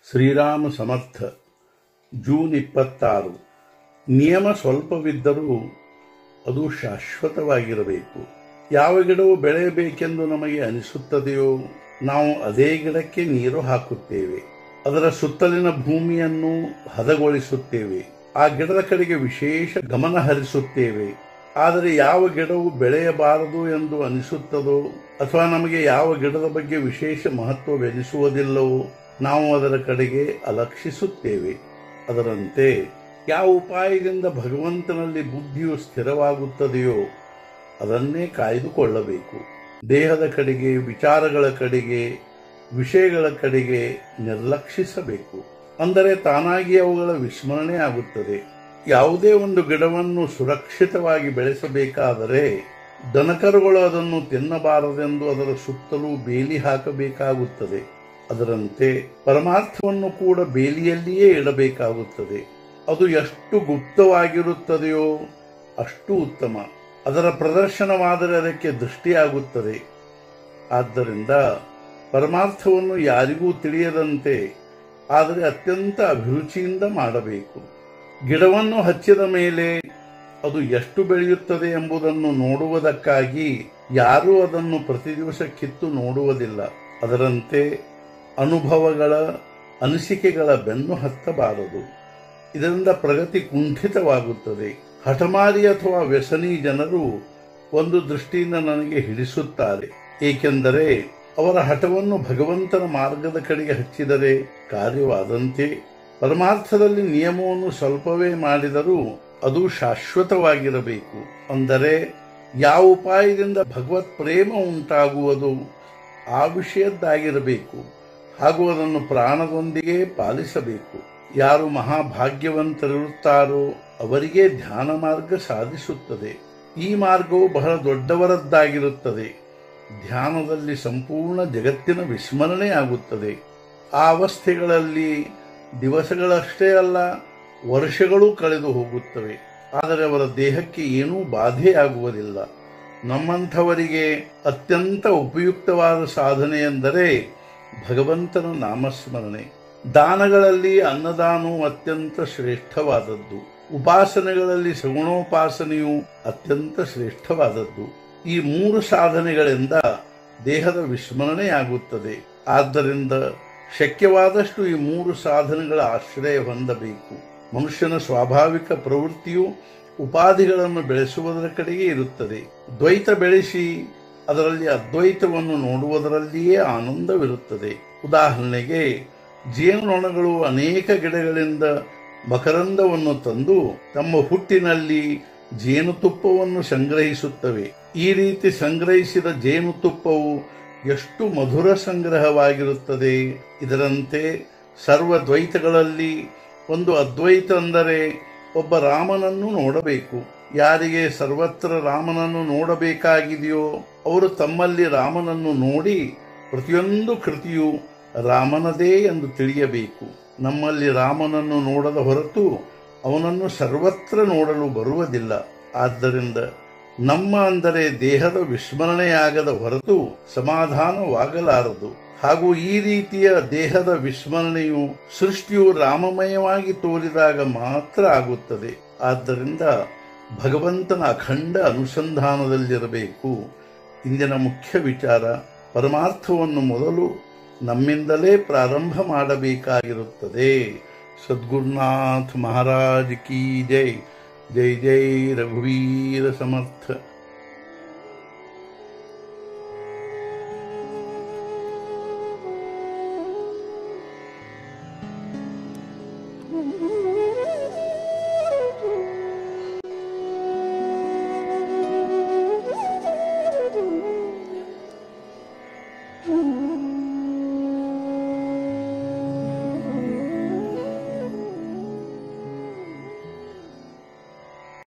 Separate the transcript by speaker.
Speaker 1: ಶ್ರೀರಾಮ ಸಮರ್ಥ June ಇಪ್ಪತ್ತಾರು ನಿಯಮ ಸ್ವಲ್ಪವಿದ್ದರೂ ಅದು ಶಾಶ್ವತವಾಗಿರಬೇಕು ಯಾವ ಗಿಡವು ಬೆಳೆಯಬೇಕೆಂದು ನಮಗೆ ಅನಿಸುತ್ತದೆಯೋ ನಾವು ಅದೇ ಗಿಡಕ್ಕೆ ನೀರು ಹಾಕುತ್ತೇವೆ ಅದರ ಸುತ್ತಲಿನ ಭೂಮಿಯನ್ನು ಹದಗೊಳಿಸುತ್ತೇವೆ ಆ ಗಿಡದ ಕಡೆಗೆ ವಿಶೇಷ ಗಮನ ಹರಿಸುತ್ತೇವೆ ಆದರೆ ಯಾವ ಗಿಡವು ಬೆಳೆಯಬಾರದು ಎಂದು ಅನಿಸುತ್ತದೋ ಅಥವಾ ನಮಗೆ ಯಾವ ಗಿಡದ ಬಗ್ಗೆ ವಿಶೇಷ ಮಹತ್ವವೆನಿಸುವುದಿಲ್ಲವೋ ನಾವು ಅದರ ಕಡೆಗೆ ಅಲಕ್ಷಿಸುತ್ತೇವೆ ಅದರಂತೆ ಯಾವ ಉಪಾಯದಿಂದ ಭಗವಂತನಲ್ಲಿ ಬುದ್ಧಿಯು ಸ್ಥಿರವಾಗುತ್ತದೆಯೋ ಅದನ್ನೇ ಕಾಯ್ದುಕೊಳ್ಳಬೇಕು ದೇಹದ ಕಡೆಗೆ ವಿಚಾರಗಳ ಕಡೆಗೆ ವಿಷಯಗಳ ಕಡೆಗೆ ನಿರ್ಲಕ್ಷಿಸಬೇಕು ಅಂದರೆ ತಾನಾಗಿ ಅವುಗಳ ವಿಸ್ಮರಣೆ ಆಗುತ್ತದೆ ಯಾವುದೇ ಒಂದು ಗಿಡವನ್ನು ಸುರಕ್ಷಿತವಾಗಿ ಬೆಳೆಸಬೇಕಾದರೆ ದನಕರುಗಳು ಅದನ್ನು ತಿನ್ನಬಾರದೆಂದು ಅದರ ಸುತ್ತಲೂ ಬೇಲಿ ಹಾಕಬೇಕಾಗುತ್ತದೆ ಅದರಂತೆ ಪರಮಾರ್ಥವನ್ನು ಕೂಡ ಬೇಲಿಯಲ್ಲಿಯೇ ಇಡಬೇಕಾಗುತ್ತದೆ ಅದು ಎಷ್ಟು ಗುಪ್ತವಾಗಿರುತ್ತದೆಯೋ ಅಷ್ಟು ಉತ್ತಮ ಅದರ ಪ್ರದರ್ಶನವಾದರೆ ಅದಕ್ಕೆ ದೃಷ್ಟಿಯಾಗುತ್ತದೆ ಆದ್ದರಿಂದ ಪರಮಾರ್ಥವನ್ನು ಯಾರಿಗೂ ತಿಳಿಯದಂತೆ ಆದರೆ ಅತ್ಯಂತ ಅಭಿರುಚಿಯಿಂದ ಮಾಡಬೇಕು ಗಿಡವನ್ನು ಹಚ್ಚಿದ ಮೇಲೆ ಅದು ಎಷ್ಟು ಬೆಳೆಯುತ್ತದೆ ಎಂಬುದನ್ನು ನೋಡುವುದಕ್ಕಾಗಿ ಯಾರೂ ಅದನ್ನು ಪ್ರತಿ ದಿವಸ ಕಿತ್ತು ನೋಡುವುದಿಲ್ಲ ಅದರಂತೆ ಅನುಭವಗಳ ಅನಿಸಿಕೆಗಳ ಬೆನ್ನು ಹತ್ತಬಾರದು ಇದರಿಂದ ಪ್ರಗತಿ ಕುಂಠಿತವಾಗುತ್ತದೆ ಹಠಮಾರಿ ಅಥವಾ ವ್ಯಸನಿ ಜನರು ಒಂದು ದೃಷ್ಟಿಯಿಂದ ನನಗೆ ಹಿಡಿಸುತ್ತಾರೆ ಏಕೆಂದರೆ ಅವರ ಹಠವನ್ನು ಭಗವಂತನ ಮಾರ್ಗದ ಕಡೆಗೆ ಹಚ್ಚಿದರೆ ಕಾರ್ಯವಾದಂತೆ ಪರಮಾರ್ಥದಲ್ಲಿ ನಿಯಮವನ್ನು ಸ್ವಲ್ಪವೇ ಮಾಡಿದರೂ ಅದು ಶಾಶ್ವತವಾಗಿರಬೇಕು ಅಂದರೆ ಯಾವ ಉಪಾಯದಿಂದ ಭಗವತ್ ಪ್ರೇಮ ಉಂಟಾಗುವುದು ಆ ವಿಷಯದ್ದಾಗಿರಬೇಕು ಹಾಗೂ ಅದನ್ನು ಪ್ರಾಣದೊಂದಿಗೆ ಪಾಲಿಸಬೇಕು ಯಾರು ಮಹಾಭಾಗ್ಯವಂತರಿರುತ್ತಾರೋ ಅವರಿಗೆ ಧ್ಯಾನ ಮಾರ್ಗ ಸಾಧಿಸುತ್ತದೆ ಈ ಮಾರ್ಗವು ಬಹಳ ದೊಡ್ಡವರದ್ದಾಗಿರುತ್ತದೆ ಧ್ಯಾನದಲ್ಲಿ ಸಂಪೂರ್ಣ ಜಗತ್ತಿನ ವಿಸ್ಮರಣೆ ಆಗುತ್ತದೆ ಆ ಅವಸ್ಥೆಗಳಲ್ಲಿ ದಿವಸಗಳಷ್ಟೇ ಅಲ್ಲ ವರ್ಷಗಳು ಕಳೆದು ಹೋಗುತ್ತವೆ ಆದರೆ ಅವರ ದೇಹಕ್ಕೆ ಏನೂ ಬಾಧೆಯಾಗುವುದಿಲ್ಲ ನಮ್ಮಂಥವರಿಗೆ ಅತ್ಯಂತ ಉಪಯುಕ್ತವಾದ ಸಾಧನೆ ಎಂದರೆ ಭಗವಂತನ ನಾಮಸ್ಮರಣೆ ದಾನಗಳಲ್ಲಿ ಅನ್ನದಾನವು ಅತ್ಯಂತ ಶ್ರೇಷ್ಠವಾದದ್ದು ಉಪಾಸನೆಗಳಲ್ಲಿ ಸಗುಣೋಪಾಸನೆಯು ಅತ್ಯಂತ ಶ್ರೇಷ್ಠವಾದದ್ದು ಈ ಮೂರು ಸಾಧನೆಗಳಿಂದ ದೇಹದ ವಿಸ್ಮರಣೆಯಾಗುತ್ತದೆ ಆದ್ದರಿಂದ ಶಕ್ಯವಾದಷ್ಟು ಈ ಮೂರು ಸಾಧನೆಗಳ ಆಶ್ರಯ ಹೊಂದಬೇಕು ಮನುಷ್ಯನ ಸ್ವಾಭಾವಿಕ ಪ್ರವೃತ್ತಿಯು ಉಪಾಧಿಗಳನ್ನು ಬೆಳೆಸುವುದರ ಕಡೆಗೆ ಇರುತ್ತದೆ ದ್ವೈತ ಬೆಳೆಸಿ ಅದರಲ್ಲಿ ಅದ್ವೈತವನ್ನು ನೋಡುವುದರಲ್ಲಿಯೇ ಆನಂದವಿರುತ್ತದೆ ಉದಾಹರಣೆಗೆ ಜೇನುನೊಣಗಳು ಅನೇಕ ಗಿಡಗಳಿಂದ ಮಕರಂದವನ್ನು ತಂದು ತಮ್ಮ ಹುಟ್ಟಿನಲ್ಲಿ ಜೇನುತುಪ್ಪವನ್ನು ಸಂಗ್ರಹಿಸುತ್ತವೆ ಈ ರೀತಿ ಸಂಗ್ರಹಿಸಿದ ಜೇನುತುಪ್ಪವು ಎಷ್ಟು ಮಧುರ ಸಂಗ್ರಹವಾಗಿರುತ್ತದೆ ಇದರಂತೆ ಸರ್ವ ದ್ವೈತಗಳಲ್ಲಿ ಒಂದು ಅದ್ವೈತ ಅಂದರೆ ಒಬ್ಬ ರಾಮನನ್ನು ನೋಡಬೇಕು ಯಾರಿಗೆ ಸರ್ವತ್ರ ರಾಮನನ್ನು ನೋಡಬೇಕಾಗಿದೆಯೋ ಅವರು ತಮ್ಮಲ್ಲಿ ರಾಮನನ್ನು ನೋಡಿ ಪ್ರತಿಯೊಂದು ಕೃತಿಯು ರಾಮನದೇ ಎಂದು ತಿಳಿಯಬೇಕು ನಮ್ಮಲ್ಲಿ ರಾಮನನ್ನು ನೋಡದ ಹೊರತು ಅವನನ್ನು ಸರ್ವತ್ರ ನೋಡಲು ಬರುವುದಿಲ್ಲ ಆದ್ದರಿಂದ ನಮ್ಮ ಅಂದರೆ ದೇಹದ ವಿಸ್ಮರಣೆಯಾಗದ ಹೊರತು ಸಮಾಧಾನವಾಗಲಾರದು ಹಾಗೂ ಈ ರೀತಿಯ ದೇಹದ ವಿಸ್ಮರಣೆಯು ಸೃಷ್ಟಿಯು ರಾಮಮಯವಾಗಿ ತೋರಿದಾಗ ಮಾತ್ರ ಆಗುತ್ತದೆ ಆದ್ದರಿಂದ ಭಗವಂತನ ಅಖಂಡ ಅನುಸಂಧಾನದಲ್ಲಿರಬೇಕು ಇಂದಿನ ಮುಖ್ಯ ವಿಚಾರ ಪರಮಾರ್ಥವನ್ನು ಮೊದಲು ನಮ್ಮಿಂದಲೇ ಪ್ರಾರಂಭ ಮಾಡಬೇಕಾಗಿರುತ್ತದೆ ಸದ್ಗುರುನಾಥ್ ಮಹಾರಾಜ್ ಕಿ ಜೈ ಜೈ ಜೈ ರಘುವೀರ ಸಮರ್ಥ